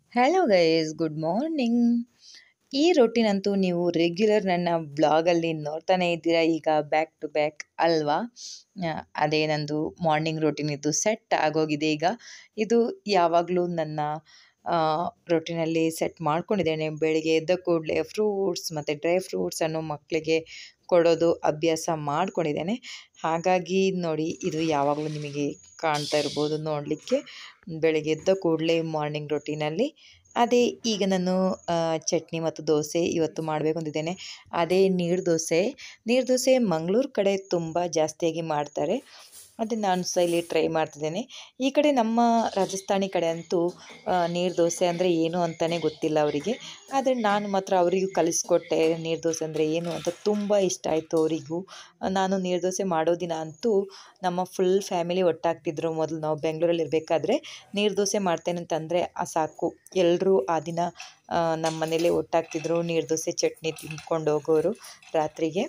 hello guys good morning ಈ ರೊಟೀನಂತೂ ನೀವು regular ನನ್ನ ಬ್ಲಾಗಲ್ಲಿ ನೋಡ್ತಾನೆ ಇದ್ದೀರಾ ಈಗ ಬ್ಯಾಕ್ ಟು ಬ್ಯಾಕ್ ಅಲ್ವಾ ಆ, ಅದೇ ನಂದು ಮಾರ್ನಿಂಗ್ ರೊಟೀನ್ ಇದು ಸೆಟ್ ಆಗೋಗಿದೆ ಈಗ ಇದು ಯಾವಾಗಲೂ ನನ್ನ ರೊಟೀನಲ್ಲಿ ಸೆಟ್ ಮಾಡ್ಕೊಂಡಿದ್ದೇನೆ ಬೆಳಿಗ್ಗೆ ಎದ್ದ ಕೂಡಲೇ ಫ್ರೂಟ್ಸ್ ಮತ್ತು ಡ್ರೈ ಫ್ರೂಟ್ಸನ್ನು ಮಕ್ಕಳಿಗೆ ಕೊಡೋದು ಅಭ್ಯಾಸ ಮಾಡ್ಕೊಂಡಿದ್ದೇನೆ ಹಾಗಾಗಿ ನೋಡಿ ಇದು ಯಾವಾಗಲೂ ನಿಮಗೆ ಕಾಣ್ತಾ ಇರ್ಬೋದು ನೋಡಲಿಕ್ಕೆ ಬೆಳಿಗ್ಗೆ ಎದ್ದ ಕೂಡಲೇ ಮಾರ್ನಿಂಗ್ ರೊಟೀನಲ್ಲಿ ಅದೇ ಈಗ ನಾನು ಆ, ಚಟ್ನಿ ಮತ್ತು ದೋಸೆ ಇವತ್ತು ಮಾಡಬೇಕು ಅಂತಿದ್ದೇನೆ ಅದೇ ನೀರು ದೋಸೆ ನೀರು ದೋಸೆ ಮಂಗಳೂರು ಕಡೆ ತುಂಬ ಜಾಸ್ತಿಯಾಗಿ ಮಾಡ್ತಾರೆ ಅದು ನಾನು ಸಹ ಇಲ್ಲಿ ಟ್ರೈ ಮಾಡ್ತಿದ್ದೇನೆ ಈ ಕಡೆ ನಮ್ಮ ರಾಜಸ್ಥಾನಿ ಕಡೆ ಅಂತೂ ಆ, ನೀರು ದೋಸೆ ಅಂದರೆ ಏನು ಅಂತಲೇ ಗೊತ್ತಿಲ್ಲ ಅವರಿಗೆ ಆದರೆ ನಾನು ಮಾತ್ರ ಅವರಿಗೂ ಕಲಿಸ್ಕೊಟ್ಟೆ ನೀರು ದೋಸೆ ಅಂದರೆ ಏನು ಅಂತ ತುಂಬ ಇಷ್ಟ ಆಯಿತು ಅವರಿಗೂ ನಾನು ನೀರು ದೋಸೆ ಮಾಡೋ ದಿನ ಅಂತೂ ನಮ್ಮ ಫುಲ್ ಫ್ಯಾಮಿಲಿ ಒಟ್ಟಾಗ್ತಿದ್ರು ಮೊದಲು ನಾವು ಬೆಂಗಳೂರಲ್ಲಿ ಇರಬೇಕಾದ್ರೆ ನೀರು ದೋಸೆ ಮಾಡ್ತೇನೆ ಅಂತಂದರೆ ಆ ಸಾಕು ಎಲ್ಲರೂ ಆ ದಿನ ಆ, ನಮ್ಮ ಮನೇಲಿ ಒಟ್ಟಾಗ್ತಿದ್ರು ನೀರು ದೋಸೆ ಚಟ್ನಿ ತಿಂದ್ಕೊಂಡು ಹೋಗೋರು ರಾತ್ರಿಗೆ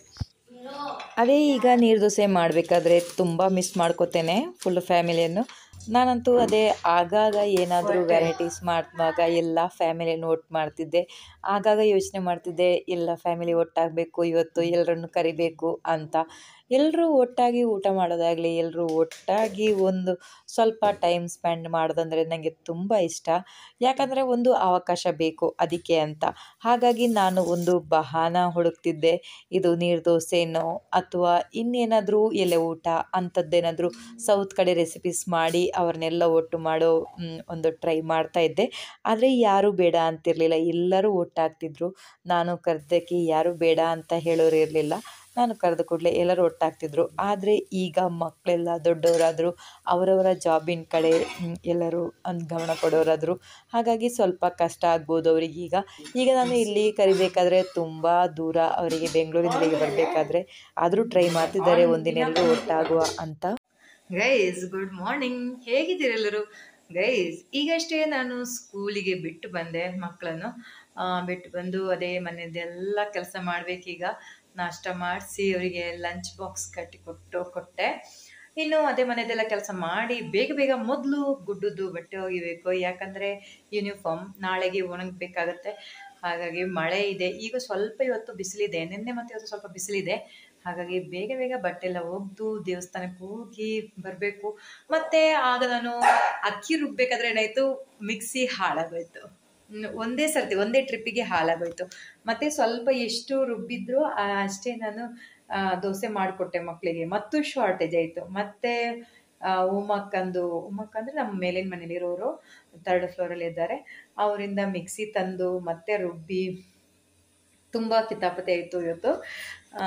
ಅದೇ ಈಗ ನೀರು ದೋಸೆ ಮಾಡಬೇಕಾದ್ರೆ ತುಂಬ ಮಿಸ್ ಮಾಡ್ಕೋತೇನೆ ಫುಲ್ ಫ್ಯಾಮಿಲಿಯನ್ನು ನಾನಂತೂ ಅದೇ ಆಗಾಗ ಏನಾದರೂ ವೆರೈಟೀಸ್ ಮಾಡುವಾಗ ಎಲ್ಲ ಫ್ಯಾಮಿಲಿಯನ್ನು ಒಟ್ಟು ಮಾಡ್ತಿದ್ದೆ ಆಗಾಗ ಯೋಚನೆ ಮಾಡ್ತಿದ್ದೆ ಎಲ್ಲ ಫ್ಯಾಮಿಲಿ ಒಟ್ಟಾಗಬೇಕು ಇವತ್ತು ಎಲ್ಲರನ್ನು ಕರಿಬೇಕು ಅಂತ ಎಲ್ಲರೂ ಒಟ್ಟಾಗಿ ಊಟ ಮಾಡೋದಾಗಲಿ ಎಲ್ಲರೂ ಒಟ್ಟಾಗಿ ಒಂದು ಸ್ವಲ್ಪ ಟೈಮ್ ಸ್ಪೆಂಡ್ ಮಾಡೋದಂದರೆ ನನಗೆ ತುಂಬ ಇಷ್ಟ ಯಾಕಂದರೆ ಒಂದು ಅವಕಾಶ ಬೇಕು ಅದಕ್ಕೆ ಅಂತ ಹಾಗಾಗಿ ನಾನು ಒಂದು ಬಹಾನ ಹುಡುಕ್ತಿದ್ದೆ ಇದು ನೀರು ದೋಸೆನೋ ಅಥವಾ ಇನ್ನೇನಾದರೂ ಎಲೆ ಊಟ ಅಂಥದ್ದೇನಾದರೂ ಸೌತ್ ಕಡೆ ರೆಸಿಪೀಸ್ ಮಾಡಿ ಅವ್ರನ್ನೆಲ್ಲ ಒಟ್ಟು ಮಾಡೋ ಮ್, ಒಂದು ಟ್ರೈ ಮಾಡ್ತಾ ಇದ್ದೆ ಆದರೆ ಯಾರೂ ಬೇಡ ಅಂತಿರಲಿಲ್ಲ ಎಲ್ಲರೂ ಒಟ್ಟಾಗ್ತಿದ್ರು ನಾನು ಕರೆದಕ್ಕೆ ಯಾರೂ ಬೇಡ ಅಂತ ಹೇಳೋರು ಇರಲಿಲ್ಲ ನಾನು ಕರೆದ ಕೂಡಲೇ ಎಲ್ಲರೂ ಒಟ್ಟಾಗ್ತಿದ್ರು ಆದರೆ ಈಗ ಮಕ್ಕಳೆಲ್ಲ ದೊಡ್ಡವರಾದರು ಅವರವರ ಜಾಬಿನ ಕಡೆ ಮ್, ಎಲ್ಲರೂ ಒಂದು ಗಮನ ಕೊಡೋರಾದರು ಹಾಗಾಗಿ ಸ್ವಲ್ಪ ಕಷ್ಟ ಆಗ್ಬೋದು ಅವರಿಗೆ ಈಗ ಈಗ ನಾನು ಇಲ್ಲಿ ಕರಿಬೇಕಾದ್ರೆ ತುಂಬ ದೂರ ಅವರಿಗೆ ಬೆಂಗಳೂರಿಂದ ಇಲ್ಲಿಗೆ ಬರಬೇಕಾದ್ರೆ ಆದರೂ ಟ್ರೈ ಮಾಡ್ತಿದ್ದಾರೆ ಒಂದಿನ ಎಲ್ಲರೂ ಒಟ್ಟಾಗುವ ಅಂತ ಗೈಸ್ ಗುಡ್ ಮಾರ್ನಿಂಗ್ ಹೇಗಿದ್ದೀರೆಲ್ಲರೂ ಗೈಸ್ ಈಗಷ್ಟೇ ನಾನು ಸ್ಕೂಲಿಗೆ ಬಿಟ್ಟು ಬಂದೆ ಮಕ್ಕಳನ್ನು ಆ, ಬಿಟ್ಟು ಬಂದು ಅದೇ ಮನೆಯದೆಲ್ಲ ಕೆಲಸ ಮಾಡಬೇಕೀಗ ನಾಷ್ಟ ಮಾಡಿಸಿ ಅವರಿಗೆ ಲಂಚ್ ಬಾಕ್ಸ್ ಕಟ್ಟಿ ಕೊಟ್ಟು ಕೊಟ್ಟೆ ಇನ್ನು ಅದೇ ಮನೆಯದೆಲ್ಲ ಕೆಲಸ ಮಾಡಿ ಬೇಗ ಬೇಗ ಮೊದಲು ಗುಡ್ಡದ್ದು ಬಟ್ಟೆ ಒಗಿಬೇಕು ಯಾಕಂದರೆ ಯೂನಿಫಾರ್ಮ್ ನಾಳೆಗೆ ಒಣಗಬೇಕಾಗತ್ತೆ ಹಾಗಾಗಿ ಮಳೆ ಇದೆ ಈಗ ಸ್ವಲ್ಪ ಇವತ್ತು ಬಿಸಿಲಿದೆ ನಿನ್ನೆ ಮತ್ತು ಇವತ್ತು ಸ್ವಲ್ಪ ಬಿಸಿಲಿದೆ ಹಾಗಾಗಿ ಬೇಗ ಬೇಗ ಬಟ್ಟೆ ಎಲ್ಲ ಒಗ್ದು ದೇವಸ್ಥಾನಕ್ಕೆ ಹೋಗಿ ಬರಬೇಕು ಮತ್ತೆ ಆಗ ನಾನು ಅಕ್ಕಿ ರುಬ್ಬೇಕಾದ್ರೆ ಏನಾಯ್ತು ಮಿಕ್ಸಿ ಹಾಳಾಗೋಯ್ತು ಹ್ಮ್, ಒಂದೇ ಸರ್ತಿ ಒಂದೇ ಟ್ರಿಪ್ಪಿಗೆ ಹಾಳಾಗೋಯ್ತು ಮತ್ತೆ ಸ್ವಲ್ಪ ಎಷ್ಟು ರುಬ್ಬಿದ್ರು ಆ, ಅಷ್ಟೇ ನಾನು ಆ, ದೋಸೆ ಮಾಡಿಕೊಟ್ಟೆ ಮಕ್ಕಳಿಗೆ ಮತ್ತು ಶಾರ್ಟೇಜ್ ಆಯಿತು ಮತ್ತೆ ಆ, ಉಮ್ಮಕ್ಕಂದು ಉಮ್ಮಕ್ಕ ಅಂದರೆ ನಮ್ಮ ಮೇಲಿನ ಮನೇಲಿರೋರು ಥರ್ಡ್ ಫ್ಲೋರಲ್ಲಿ ಇದ್ದಾರೆ ಅವರಿಂದ ಮಿಕ್ಸಿ ತಂದು ಮತ್ತೆ ರುಬ್ಬಿ ತುಂಬ ಕಿತಾಪತಿ ಆಯಿತು ಇವತ್ತು ಆ,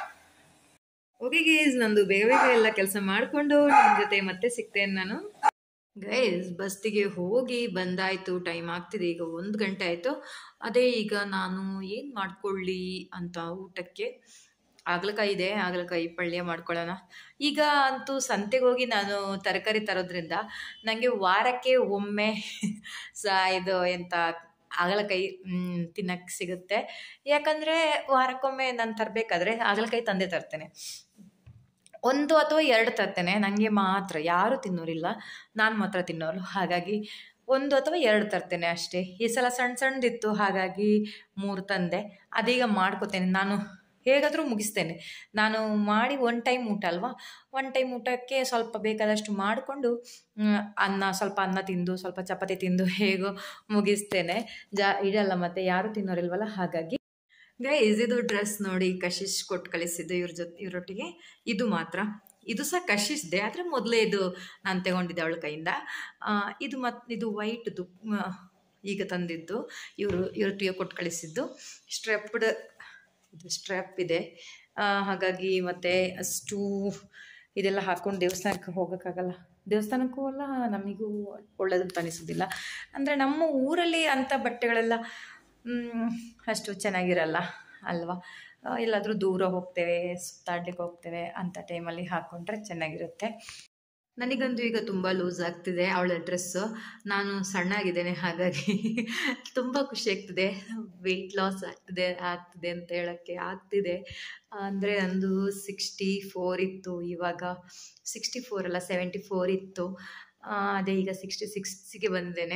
ಓಕೆ ಗೈಸ್ ನಂದು ಬೇಗ ಬೇಗ ಎಲ್ಲ ಕೆಲಸ ಮಾಡಿಕೊಂಡು ನಿಮ್ಮ ಜೊತೆ ಮತ್ತೆ ಸಿಗ್ತೇನೆ ನಾನು ಗೈಸ್ ಬಸ್ತಿಗೆ ಹೋಗಿ ಬಂದಾಯಿತು ಟೈಮ್ ಆಗ್ತಿದೆ ಈಗ ಒಂದು ಗಂಟೆ ಆಯಿತು ಅದೇ ಈಗ ನಾನು ಏನು ಮಾಡ್ಕೊಳ್ಳಿ ಅಂತ ಊಟಕ್ಕೆ ಆಗ್ಲಕಾಯಿ ಇದೆ ಆಗ್ಲಕಾಯಿ ಪಲ್ಯ ಮಾಡ್ಕೊಳ್ಳೋಣ ಈಗ ಅಂತೂ ಸಂತೆಗೆ ಹೋಗಿ ನಾನು ತರಕಾರಿ ತರೋದ್ರಿಂದ ನನಗೆ ವಾರಕ್ಕೆ ಒಮ್ಮೆ ಸ ಇದು ಎಂತ ಹಾಗಲಕಾಯಿ ತಿನ್ನಕ್ಕೆ ಸಿಗುತ್ತೆ ಯಾಕಂದರೆ ವಾರಕ್ಕೊಮ್ಮೆ ನಾನು ತರಬೇಕಾದ್ರೆ ಹಾಗಲಕಾಯಿ ತಂದೆ ತರ್ತೇನೆ ಒಂದು ಅಥವಾ ಎರಡು ತರ್ತೇನೆ ನನಗೆ ಮಾತ್ರ ಯಾರೂ ತಿನ್ನೋರಿಲ್ಲ ನಾನು ಮಾತ್ರ ತಿನ್ನೋರು ಹಾಗಾಗಿ ಒಂದು ಅಥವಾ ಎರಡು ತರ್ತೇನೆ ಅಷ್ಟೇ ಈ ಸಲ ಸಣ್ಣ ಸಣ್ಣದಿತ್ತು ಹಾಗಾಗಿ ಮೂರು ತಂದೆ ಅದೀಗ ಮಾಡ್ಕೋತೇನೆ ನಾನು ಹೇಗಾದರೂ ಮುಗಿಸ್ತೇನೆ ನಾನು ಮಾಡಿ ಒನ್ ಟೈಮ್ ಊಟ ಅಲ್ವಾ ಒನ್ ಟೈಮ್ ಊಟಕ್ಕೆ ಸ್ವಲ್ಪ ಬೇಕಾದಷ್ಟು ಮಾಡಿಕೊಂಡು ಅನ್ನ ಸ್ವಲ್ಪ ಅನ್ನ ತಿಂದು ಸ್ವಲ್ಪ ಚಪಾತಿ ತಿಂದು ಹೇಗೋ ಮುಗಿಸ್ತೇನೆ ಜಾ ಇಡಲ್ಲ ಮತ್ತು ಯಾರೂ ತಿನ್ನೋರಿಲ್ವಲ್ಲ ಹಾಗಾಗಿ ಗೈಸ್ ಇದು ಡ್ರೆಸ್ ನೋಡಿ ಕಶಿಶ್ ಕೊಟ್ಟು ಕಳಿಸಿದ್ದು ಇವ್ರ ಜೊತೆ ಇವರೊಟ್ಟಿಗೆ ಇದು ಮಾತ್ರ ಇದು ಸಹ ಕಶಿಸ್ದೆ ಆದರೆ ಮೊದಲೇ ಇದು ನಾನು ತಗೊಂಡಿದ್ದೆ ಅವಳ ಕೈಯಿಂದ ಆ, ಇದು ಮತ್ತು ಇದು ವೈಟ್ದು ಈಗ ತಂದಿದ್ದು ಇವರು ಇವರೊಟ್ಟಿಗೆ ಕೊಟ್ಟು ಕಳಿಸಿದ್ದು ಸ್ಟ್ರೆಪ್ಡ್ ಇದು ಸ್ಟ್ರೆಪ್ ಇದೆ ಆ, ಹಾಗಾಗಿ ಮತ್ತೆ ಅಷ್ಟು ಇದೆಲ್ಲ ಹಾಕ್ಕೊಂಡು ದೇವಸ್ಥಾನಕ್ಕೆ ಹೋಗೋಕ್ಕಾಗಲ್ಲ ದೇವಸ್ಥಾನಕ್ಕೂ ಅಲ್ಲ ನಮಗೂ ಒಳ್ಳೇದಂತ ಅನಿಸೋದಿಲ್ಲ ಅಂದರೆ ನಮ್ಮ ಊರಲ್ಲಿ ಅಂಥ ಬಟ್ಟೆಗಳೆಲ್ಲ ಮ್, ಅಷ್ಟು ಚೆನ್ನಾಗಿರಲ್ಲ ಅಲ್ವಾ ಆ, ಎಲ್ಲಾದರೂ ದೂರ ಹೋಗ್ತೇವೆ ಸುತ್ತಾಡ್ಲಿಕ್ಕೆ ಹೋಗ್ತೇವೆ ಅಂಥ ಟೈಮಲ್ಲಿ ಹಾಕ್ಕೊಂಡ್ರೆ ಚೆನ್ನಾಗಿರುತ್ತೆ ನನಗಂತೂ ಈಗ ತುಂಬ ಲೂಸ್ ಆಗ್ತಿದೆ ಅವಳ ಡ್ರೆಸ್ಸು ನಾನು ಸಣ್ಣಾಗಿದ್ದೇನೆ ಹಾಗಾಗಿ ತುಂಬ ಖುಷಿ ಆಗ್ತಿದೆ ವೆಯ್ಟ್ ಲಾಸ್ ಆಗ್ತಿದೆ ಆಗ್ತಿದೆ ಅಂತ ಹೇಳೋಕ್ಕೆ ಆಗ್ತಿದೆ ಅಂದರೆ ನಂದು ಸಿಕ್ಸ್ಟಿ ಫೋರ್ ಇತ್ತು ಇವಾಗ ಸಿಕ್ಸ್ಟಿ ಫೋರ್ ಅಲ್ಲ ಸೆವೆಂಟಿ ಫೋರ್ ಇತ್ತು ಆ, ಅದೇ ಈಗ ಸಿಕ್ಸ್ಟಿ ಸಿಕ್ಸ್ಗೆ ಬಂದಿದ್ದೇನೆ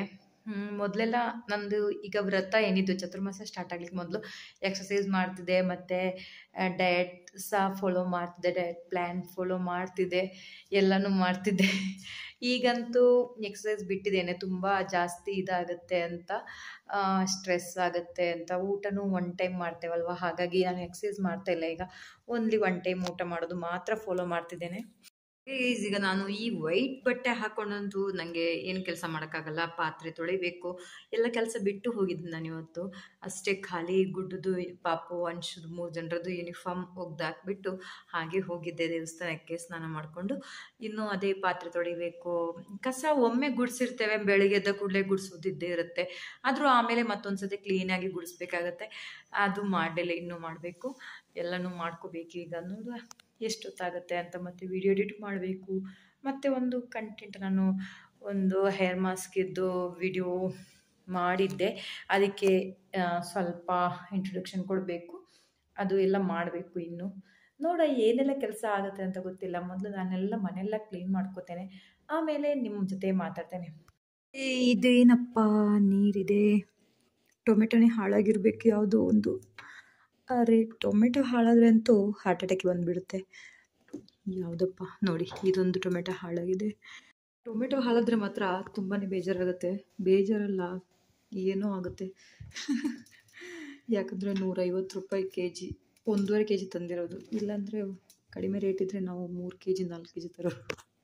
ಮೊದಲೆಲ್ಲ ನಂದು ಈಗ ವ್ರತ ಏನಿದ್ದು ಚತುರ್ಮಾಸ ಸ್ಟಾರ್ಟ್ ಆಗ್ಲಿಕ್ಕೆ ಮೊದಲು ಎಕ್ಸಸೈಸ್ ಮಾಡ್ತಿದ್ದೆ ಮತ್ತು ಡಯಟ್ ಸಹ ಫಾಲೋ ಮಾಡ್ತಿದ್ದೆ ಡಯಟ್ ಪ್ಲ್ಯಾನ್ ಫಾಲೋ ಮಾಡ್ತಿದ್ದೆ ಎಲ್ಲನೂ ಮಾಡ್ತಿದ್ದೆ ಈಗಂತೂ ಎಕ್ಸಸೈಸ್ ಬಿಟ್ಟಿದ್ದೇನೆ ತುಂಬ ಜಾಸ್ತಿ ಇದಾಗುತ್ತೆ ಅಂತ ಸ್ಟ್ರೆಸ್ ಆಗುತ್ತೆ ಅಂತ ಊಟನೂ ಒನ್ ಟೈಮ್ ಮಾಡ್ತೇವಲ್ವ ಹಾಗಾಗಿ ನಾನು ಎಕ್ಸಸೈಸ್ ಮಾಡ್ತಾ ಇಲ್ಲ ಈಗ ಓನ್ಲಿ ಒನ್ ಟೈಮ್ ಊಟ ಮಾಡೋದು ಮಾತ್ರ ಫಾಲೋ ಮಾಡ್ತಿದ್ದೇನೆ Guys, ಈಗ ನಾನು ಈ ವೈಟ್ ಬಟ್ಟೆ ಹಾಕೊಂಡಂತೂ ನನಗೆ ಏನು ಕೆಲಸ ಮಾಡೋಕ್ಕಾಗಲ್ಲ ಪಾತ್ರೆ ತೊಳಿಬೇಕು ಎಲ್ಲ ಕೆಲಸ ಬಿಟ್ಟು ಹೋಗಿದ್ದೆ ನಾನು ಇವತ್ತು ಅಷ್ಟೇ ಖಾಲಿ ಗುಡ್ಡದು ಪಾಪು ಅಂಶದು ಮೂರು ಜನರದ್ದು ಯೂನಿಫಾರ್ಮ್ ಒಗ್ದಾಕ್ಬಿಟ್ಟು ಹಾಗೆ ಹೋಗಿದ್ದೆ ದೇವಸ್ಥಾನಕ್ಕೆ ಸ್ನಾನ ಮಾಡಿಕೊಂಡು ಇನ್ನು ಅದೇ ಪಾತ್ರೆ ತೊಳಿಬೇಕು ಕಸ ಒಮ್ಮೆ ಗುಡಿಸಿರ್ತೇವೆ ಬೆಳಗ್ಗೆ ಎದ್ದ ಕೂಡಲೇ ಗುಡಿಸೋದಿದ್ದೇ ಇರುತ್ತೆ ಆದರೂ ಆಮೇಲೆ ಮತ್ತೊಂದು ಸತಿ ಕ್ಲೀನಾಗಿ ಗುಡಿಸ್ಬೇಕಾಗತ್ತೆ ಅದು ಮಾಡಲಿಲ್ಲ ಇನ್ನೂ ಮಾಡಬೇಕು ಎಲ್ಲನೂ ಮಾಡ್ಕೋಬೇಕು ಈಗ ನೋಡುವ ಎಷ್ಟೊತ್ತಾಗುತ್ತೆ ಅಂತ ಮತ್ತೆ ವಿಡಿಯೋ ಎಡಿಟ್ ಮಾಡಬೇಕು ಮತ್ತು ಒಂದು ಕಂಟೆಂಟ್ ನಾನು ಒಂದು ಹೇರ್ ಮಾಸ್ಕಿದ್ದು ವಿಡಿಯೋ ಮಾಡಿದ್ದೆ ಅದಕ್ಕೆ ಆ, ಸ್ವಲ್ಪ ಇಂಟ್ರೊಡಕ್ಷನ್ ಕೊಡಬೇಕು ಅದು ಎಲ್ಲ ಮಾಡಬೇಕು ಇನ್ನು ನೋಡ ಏನೆಲ್ಲ ಕೆಲಸ ಆಗುತ್ತೆ ಅಂತ ಗೊತ್ತಿಲ್ಲ ಮೊದಲು ನಾನೆಲ್ಲ ಮನೆಯೆಲ್ಲ ಕ್ಲೀನ್ ಮಾಡ್ಕೋತೇನೆ ಆಮೇಲೆ ನಿಮ್ಮ ಜೊತೆ ಮಾತಾಡ್ತೇನೆ ಏ, ಇದೇನಪ್ಪ ನೀರಿದೆ ಟೊಮೆಟೊನೇ ಹಾಳಾಗಿರ್ಬೇಕು ಯಾವುದೋ ಒಂದು ಅರೆ ಟೊಮೆಟೊ ಹಾಳಾದ್ರೆ ಅಂತೂ ಹಾರ್ಟ್ ಅಟ್ಯಾಕ್ ಬಂದುಬಿಡುತ್ತೆ ಯಾವುದಪ್ಪ ನೋಡಿ ಇದೊಂದು ಟೊಮೆಟೊ ಹಾಳಾಗಿದೆ ಟೊಮೆಟೊ ಹಾಳಾದ್ರೆ ಮಾತ್ರ ತುಂಬಾ ಬೇಜಾರಾಗುತ್ತೆ ಬೇಜಾರಲ್ಲ ಏನೋ ಆಗುತ್ತೆ ಯಾಕಂದರೆ ನೂರೈವತ್ತು ರೂಪಾಯಿ ಕೆ ಜಿ ಒಂದೂವರೆ ಕೆ ಜಿ ತಂದಿರೋದು ಇಲ್ಲಾಂದರೆ ಕಡಿಮೆ ರೇಟ್ ಇದ್ದರೆ ನಾವು ಮೂರು ಕೆ ಜಿ ನಾಲ್ಕು ಕೆ ಜಿ ತರೋದು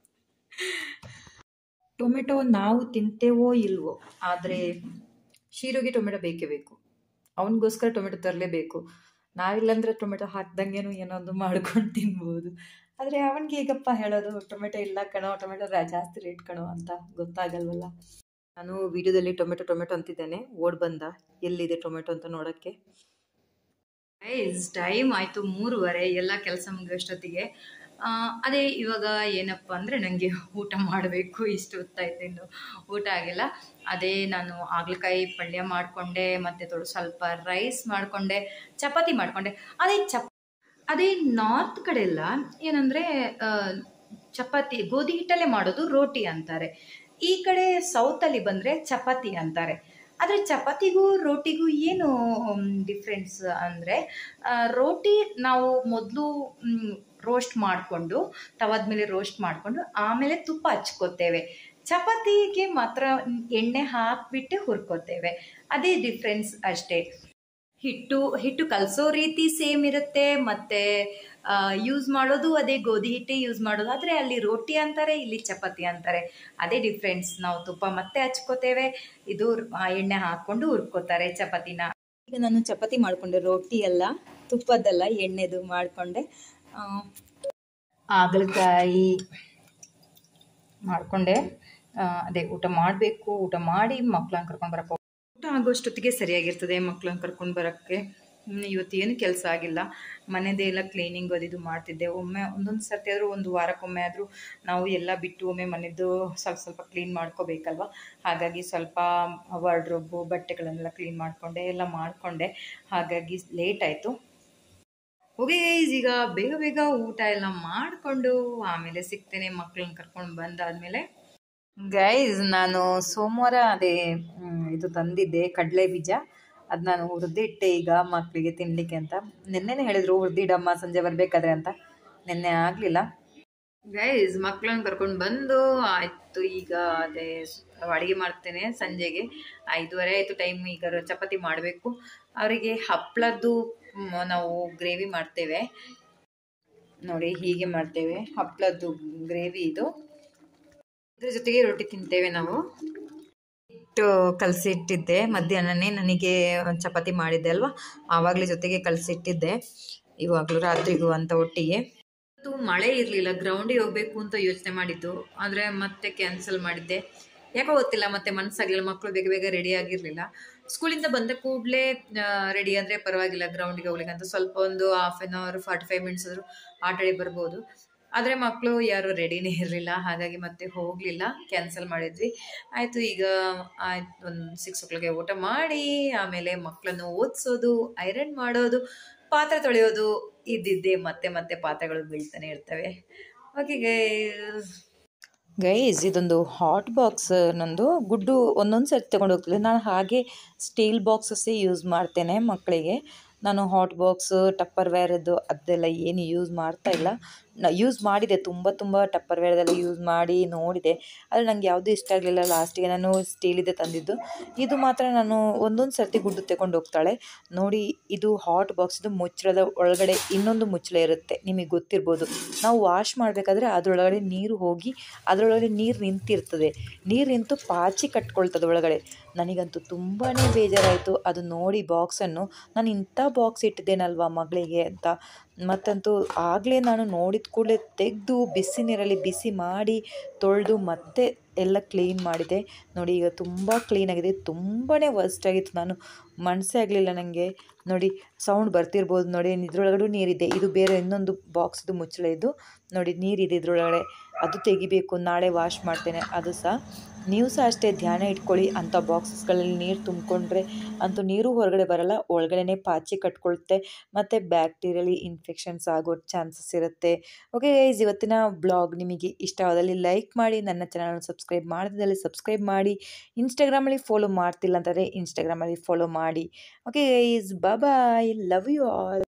ಟೊಮೆಟೊ ನಾವು ತಿಂತೇವೋ ಇಲ್ವೋ ಆದರೆ ಶೀರೋಗೆ ಟೊಮೆಟೊ ಬೇಕೇ ಬೇಕು ಅವನಿಗೋಸ್ಕರ ಟೊಮೆಟೊ ತರಲೇಬೇಕು ನಾವಿಲ್ಲಾಂದ್ರೆ ಟೊಮೆಟೊ ಹಾಕ್ದಂಗೆನೋ ಏನೋ ಒಂದು ಮಾಡ್ಕೊಂಡು ತಿನ್ಬೋದು ಆದರೆ ಅವನಿಗೆ ಹೇಗಪ್ಪ ಹೇಳೋದು ಟೊಮೆಟೊ ಇಲ್ಲ ಕಣೋ ಟೊಮೆಟೊ ರಾ ಜಾಸ್ತಿ ರೇಟ್ ಕಣೋ ಅಂತ ಗೊತ್ತಾಗಲ್ವಲ್ಲ ನಾನು ವಿಡಿಯೋದಲ್ಲಿ ಟೊಮೆಟೊ ಟೊಮೆಟೊ ಅಂತಿದ್ದೇನೆ ಓಡ್ ಬಂದ ಎಲ್ಲಿದೆ ಟೊಮೆಟೊ ಅಂತ ನೋಡೋಕ್ಕೆ ಗೈಸ್ ಟೈಮ್ ಆಯಿತು ಮೂರುವರೆ ಎಲ್ಲ ಕೆಲಸ ಮುಗಿಯೋಷ್ಟೊತ್ತಿಗೆ ಆ, ಅದೇ ಇವಾಗ ಏನಪ್ಪ ಅಂದರೆ ನನಗೆ ಊಟ ಮಾಡಬೇಕು ಇಷ್ಟು ಹೊತ್ತಾಯ್ತು ಇನ್ನು ಊಟ ಆಗಿಲ್ಲ ಅದೇ ನಾನು ಹಾಗಲಕಾಯಿ ಪಲ್ಯ ಮಾಡಿಕೊಂಡೆ ಮತ್ತು ತೊಳು ಸ್ವಲ್ಪ ರೈಸ್ ಮಾಡಿಕೊಂಡೆ ಚಪಾತಿ ಮಾಡಿಕೊಂಡೆ ಅದೇ ಚಪ್ ಅದೇ ನಾರ್ತ್ ಕಡೆ ಎಲ್ಲ ಏನಂದರೆ ಚಪಾತಿ ಗೋಧಿ ಹಿಟ್ಟಲ್ಲೇ ಮಾಡೋದು ರೋಟಿ ಅಂತಾರೆ ಈ ಕಡೆ ಸೌತಲ್ಲಿ ಬಂದರೆ ಚಪಾತಿ ಅಂತಾರೆ ಆದರೆ ಚಪಾತಿಗೂ ರೋಟಿಗೂ ಏನು ಡಿಫ್ರೆನ್ಸ್ ಅಂದರೆ ರೋಟಿ ನಾವು ಮೊದಲು ರೋಸ್ಟ್ ಮಾಡಿಕೊಂಡು ತವಾದ ಮೇಲೆ ರೋಸ್ಟ್ ಮಾಡಿಕೊಂಡು ಆಮೇಲೆ ತುಪ್ಪ ಹಚ್ಕೋತೇವೆ ಚಪಾತಿಗೆ ಮಾತ್ರ ಎಣ್ಣೆ ಹಾಕಿಬಿಟ್ಟು ಹುರ್ಕೋತೇವೆ ಅದೇ ಡಿಫ್ರೆನ್ಸ್ ಅಷ್ಟೇ ಹಿಟ್ಟು ಹಿಟ್ಟು ಕಲಸೋ ರೀತಿ ಸೇಮ್ ಇರುತ್ತೆ ಮತ್ತು ಯೂಸ್ ಮಾಡೋದು ಅದೇ ಗೋಧಿ ಹಿಟ್ಟೆ ಯೂಸ್ ಮಾಡೋದು ಆದರೆ ಅಲ್ಲಿ ರೋಟಿ ಅಂತಾರೆ ಇಲ್ಲಿ ಚಪಾತಿ ಅಂತಾರೆ ಅದೇ ಡಿಫ್ರೆನ್ಸ್ ನಾವು ತುಪ್ಪ ಮತ್ತೆ ಹಚ್ಕೋತೇವೆ ಇದು ಆ, ಎಣ್ಣೆ ಹಾಕ್ಕೊಂಡು ಹುರ್ಕೋತಾರೆ ಚಪಾತಿನ ಈಗ ನಾನು ಚಪಾತಿ ಮಾಡಿಕೊಂಡೆ ರೋಟಿ ಎಲ್ಲ ತುಪ್ಪದ್ದಲ್ಲ ಎಣ್ಣೆದು ಮಾಡಿಕೊಂಡೆ ಹಾಗಲಕಾಯಿ ಮಾಡಿಕೊಂಡೆ ಅದೇ ಊಟ ಮಾಡಬೇಕು ಊಟ ಮಾಡಿ ಮಕ್ಳನ್ನ ಕರ್ಕೊಂಡು ಬರಕ್ಕೆ ಊಟ ಆಗೋಷ್ಟೊತ್ತಿಗೆ ಸರಿಯಾಗಿರ್ತದೆ ಮಕ್ಳನ್ನ ಕರ್ಕೊಂಡು ಬರೋಕ್ಕೆ ಹ್ಮ್, ಇವತ್ತು ಏನು ಕೆಲಸ ಆಗಿಲ್ಲ ಮನೆದೇ ಎಲ್ಲ ಕ್ಲೀನಿಂಗ್ ಅದು ಇದು ಮಾಡ್ತಿದ್ದೆ ಒಮ್ಮೆ ಒಂದೊಂದು ಸರ್ತಿ ಆದರೂ ಒಂದು ವಾರಕ್ಕೊಮ್ಮೆ ಆದರೂ ನಾವು ಎಲ್ಲ ಬಿಟ್ಟು ಒಮ್ಮೆ ಮನೆದು ಸ್ವಲ್ಪ ಸ್ವಲ್ಪ ಕ್ಲೀನ್ ಮಾಡ್ಕೋಬೇಕಲ್ವ ಹಾಗಾಗಿ ಸ್ವಲ್ಪ ವಾರ್ಡ್ರೋಬು ಬಟ್ಟೆಗಳನ್ನೆಲ್ಲ ಕ್ಲೀನ್ ಮಾಡಿಕೊಂಡೆ ಎಲ್ಲ ಮಾಡಿಕೊಂಡೆ ಹಾಗಾಗಿ ಲೇಟ್ ಆಯಿತು ಹೋಗಿ ಗೈಸ್ ಈಗ ಬೇಗ ಬೇಗ ಊಟ ಎಲ್ಲ ಮಾಡಿಕೊಂಡು ಆಮೇಲೆ ಸಿಗ್ತೇನೆ ಮಕ್ಕಳನ್ನ ಕರ್ಕೊಂಡು ಬಂದಾದ್ಮೇಲೆ ಗೈಸ್ ನಾನು ಸೋಮವಾರ ಅದೇ ಮ್, ಇದು ತಂದಿದ್ದೆ ಕಡಲೆ ಬೀಜ ಅದು ನಾನು ಹುರಿದಿಟ್ಟೆ ಈಗ ಮಕ್ಕಳಿಗೆ ತಿನ್ನಲಿಕ್ಕೆ ಅಂತ ನಿನ್ನೆನೇ ಹೇಳಿದ್ರು ಹುರಿದಿಡಮ್ಮ ಸಂಜೆ ಬರಬೇಕಾದ್ರೆ ಅಂತ ನಿನ್ನೆ ಆಗಲಿಲ್ಲ ಗೈಸ್ ಮಕ್ಕಳನ್ನ ಕರ್ಕೊಂಡು ಬಂದು ಆಯಿತು ಈಗ ಅದೇ ಅಡುಗೆ ಮಾಡ್ತೇನೆ ಸಂಜೆಗೆ ಐದುವರೆ ಆಯಿತು ಟೈಮ್ ಈಗ ರ- ಚಪಾತಿ ಮಾಡಬೇಕು ಅವರಿಗೆ ಹಪ್ಪಳದ್ದು ಮ್, ನಾವು ಗ್ರೇವಿ ಮಾಡ್ತೇವೆ ನೋಡಿ ಹೀಗೆ ಮಾಡ್ತೇವೆ ಹಪ್ಪಳದ್ದು ಗ್ರೇವಿ ಇದು ಇದ್ರ ಜೊತೆಗೆ ರೊಟ್ಟಿ ತಿಂತೇವೆ ನಾವು ಹಿಟ್ಟು ಕಲಸಿಟ್ಟಿದ್ದೆ ಮಧ್ಯಾಹ್ನನೇ ನನಗೆ ಒಂದ್ ಚಪಾತಿ ಮಾಡಿದ್ದೆ ಅಲ್ವಾ ಆವಾಗಲೇ ಜೊತೆಗೆ ಕಲಸಿಟ್ಟಿದ್ದೆ ಇವಾಗಲೂ ರಾತ್ರಿಗೂ ಅಂತ ಒಟ್ಟಿಗೆ ಇವತ್ತು ಮಳೆ ಇರಲಿಲ್ಲ ಗ್ರೌಂಡಿಗೆ ಹೋಗಬೇಕು ಅಂತ ಯೋಚನೆ ಮಾಡಿದ್ದು ಆದರೆ ಮತ್ತೆ ಕ್ಯಾನ್ಸಲ್ ಮಾಡಿದ್ದೆ ಯಾಕೋ ಗೊತ್ತಿಲ್ಲ ಮತ್ತೆ ಮನಸ್ಸಾಗಲಿಲ್ಲ ಮಕ್ಕಳು ಬೇಗ ಬೇಗ ರೆಡಿ ಆಗಿರಲಿಲ್ಲ ಸ್ಕೂಲಿಂದ ಬಂದ ಕೂಡಲೇ ರೆಡಿ ಅಂದರೆ ಪರವಾಗಿಲ್ಲ ಗ್ರೌಂಡಿಗೆ ಹೋಗ್ಲಿಕ್ಕೆ ಅಂತ ಸ್ವಲ್ಪ ಒಂದು half an hour forty five minutes ಆದರೂ ಆಟಾಡಿ ಬರ್ಬೋದು ಆದರೆ ಮಕ್ಕಳು ಯಾರು ರೆಡಿನೇ ಇರಲಿಲ್ಲ ಹಾಗಾಗಿ ಮತ್ತೆ ಹೋಗಲಿಲ್ಲ ಕ್ಯಾನ್ಸಲ್ ಮಾಡಿದ್ವಿ ಆಯಿತು ಈಗ ಆಯ್ತು ಒಂದು ಸಿಕ್ಸ್ ಓ ಕ್ಲಾಕ್ಗೆ ಊಟ ಮಾಡಿ ಆಮೇಲೆ ಮಕ್ಕಳನ್ನು ಓದಿಸೋದು ಐರನ್ ಮಾಡೋದು ಪಾತ್ರೆ ತೊಳೆಯೋದು ಇದ್ದಿದ್ದೆ ಮತ್ತೆ ಮತ್ತೆ ಪಾತ್ರೆಗಳು ಬೀಳ್ತಾನೆ ಇರ್ತವೆ ಓಕೆ ಗೈಸ್ ಇದೊಂದು ಹಾಟ್ ಬಾಕ್ಸ್ ನಂದು ಗುಡ್ಡು ಒಂದೊಂದು ಸರ್ತಿ ತಗೊಂಡು ಹೋಗ್ತಿದ್ದೆ ನಾನು ಹಾಗೆ ಸ್ಟೀಲ್ ಬಾಕ್ಸಸ್ಸೇ ಯೂಸ್ ಮಾಡ್ತೇನೆ ಮಕ್ಕಳಿಗೆ ನಾನು ಹಾಟ್ ಬಾಕ್ಸ್ ಟಪ್ಪರ್ ವೇರದ್ದು ಅದೆಲ್ಲ ಏನು ಯೂಸ್ ಮಾಡ್ತಾ ಇಲ್ಲ ಯೂಸ್ ಮಾಡಿದೆ ತುಂಬ ತುಂಬ ಟಪ್ಪರ್ ವೇರದೆಲ್ಲ ಯೂಸ್ ಮಾಡಿ ನೋಡಿದೆ ಆದರೆ ನನಗೆ ಯಾವುದೂ ಇಷ್ಟ ಆಗಲಿಲ್ಲ ಲಾಸ್ಟಿಗೆ ನಾನು ಸ್ಟೀಲಿದೆ ತಂದಿದ್ದು ಇದು ಮಾತ್ರ ನಾನು ಒಂದೊಂದು ಸರ್ತಿ ಗುಡ್ಡು ತಗೊಂಡು ಹೋಗ್ತಾಳೆ ನೋಡಿ ಇದು ಹಾಟ್ ಬಾಕ್ಸ್ ಇದು ಮುಚ್ಚಳದ ಒಳಗಡೆ ಇನ್ನೊಂದು ಮುಚ್ಚಳ ಇರುತ್ತೆ ನಿಮಗೆ ಗೊತ್ತಿರ್ಬೋದು ನಾವು ವಾಶ್ ಮಾಡಬೇಕಾದ್ರೆ ಅದರೊಳಗಡೆ ನೀರು ಹೋಗಿ ಅದರೊಳಗಡೆ ನೀರು ನಿಂತಿರ್ತದೆ ನೀರು ನಿಂತು ಪಾಚಿ ಕಟ್ಕೊಳ್ತದೆ ಒಳಗಡೆ ನನಗಂತೂ ತುಂಬಾ ಬೇಜಾರಾಯಿತು ಅದು ನೋಡಿ ಬಾಕ್ಸನ್ನು ನಾನು ಇಂಥ ಬಾಕ್ಸ್ ಇಟ್ಟಿದ್ದೇನಲ್ವಾ ಮಗಳಿಗೆ ಅಂತ ಮತ್ತಂತೂ ಆಗಲೇ ನಾನು ನೋಡಿದ ಕೂಡಲೇ ತೆಗೆದು ಬಿಸಿ ನೀರಲ್ಲಿ ಬಿಸಿ ಮಾಡಿ ತೊಳೆದು ಮತ್ತೆ ಎಲ್ಲ ಕ್ಲೀನ್ ಮಾಡಿದೆ ನೋಡಿ ಈಗ ತುಂಬ ಕ್ಲೀನಾಗಿದೆ ತುಂಬಾ ವರ್ಸ್ಟ್ ಆಗಿತ್ತು ನಾನು ಮನಸ್ಸೇ ಆಗಲಿಲ್ಲ ನನಗೆ ನೋಡಿ ಸೌಂಡ್ ಬರ್ತಿರ್ಬೋದು ನೋಡಿ ಇದ್ರೊಳಗಡೆ ನೀರಿದೆ ಇದು ಬೇರೆ ಇನ್ನೊಂದು ಬಾಕ್ಸ್ದು ಮುಚ್ಚಳ ಇದು ನೋಡಿ ನೀರಿದೆ ಇದ್ರೊಳಗಡೆ ಅದು ತೆಗಿಬೇಕು ನಾಳೆ ವಾಶ್ ಮಾಡ್ತೇನೆ ಅದು ಸಹ ನೀವು ಸಹ ಅಷ್ಟೇ ಧ್ಯಾನ ಇಟ್ಕೊಳ್ಳಿ ಅಂಥ ಬಾಕ್ಸಸ್ಗಳಲ್ಲಿ ನೀರು ತುಂಬಿಕೊಂಡ್ರೆ ಅಂತೂ ನೀರು ಹೊರಗಡೆ ಬರಲ್ಲ ಒಳಗಡೆನೇ ಪಾಚಿ ಕಟ್ಕೊಳುತ್ತೆ ಮತ್ತು ಬ್ಯಾಕ್ಟೀರಿಯಲಿ ಇನ್ಫೆಕ್ಷನ್ಸ್ ಆಗೋ ಚಾನ್ಸಸ್ ಇರುತ್ತೆ ಓಕೆ ಗೈಸ್ ಇವತ್ತಿನ ಬ್ಲಾಗ್ ನಿಮಗೆ ಇಷ್ಟವಾದಲ್ಲಿ ಲೈಕ್ ಮಾಡಿ ನನ್ನ ಚಾನಲ್ನ ಸಬ್ಸ್ಕ್ರೈಬ್ ಮಾಡದಿದ್ದಲ್ಲಿ ಸಬ್ಸ್ಕ್ರೈಬ್ ಮಾಡಿ ಇನ್ಸ್ಟಾಗ್ರಾಮಲ್ಲಿ ಫಾಲೋ ಮಾಡ್ತಿಲ್ಲ ಅಂತಂದರೆ ಇನ್ಸ್ಟಾಗ್ರಾಮಲ್ಲಿ ಫಾಲೋ ಮಾಡಿ okay guys bye love you all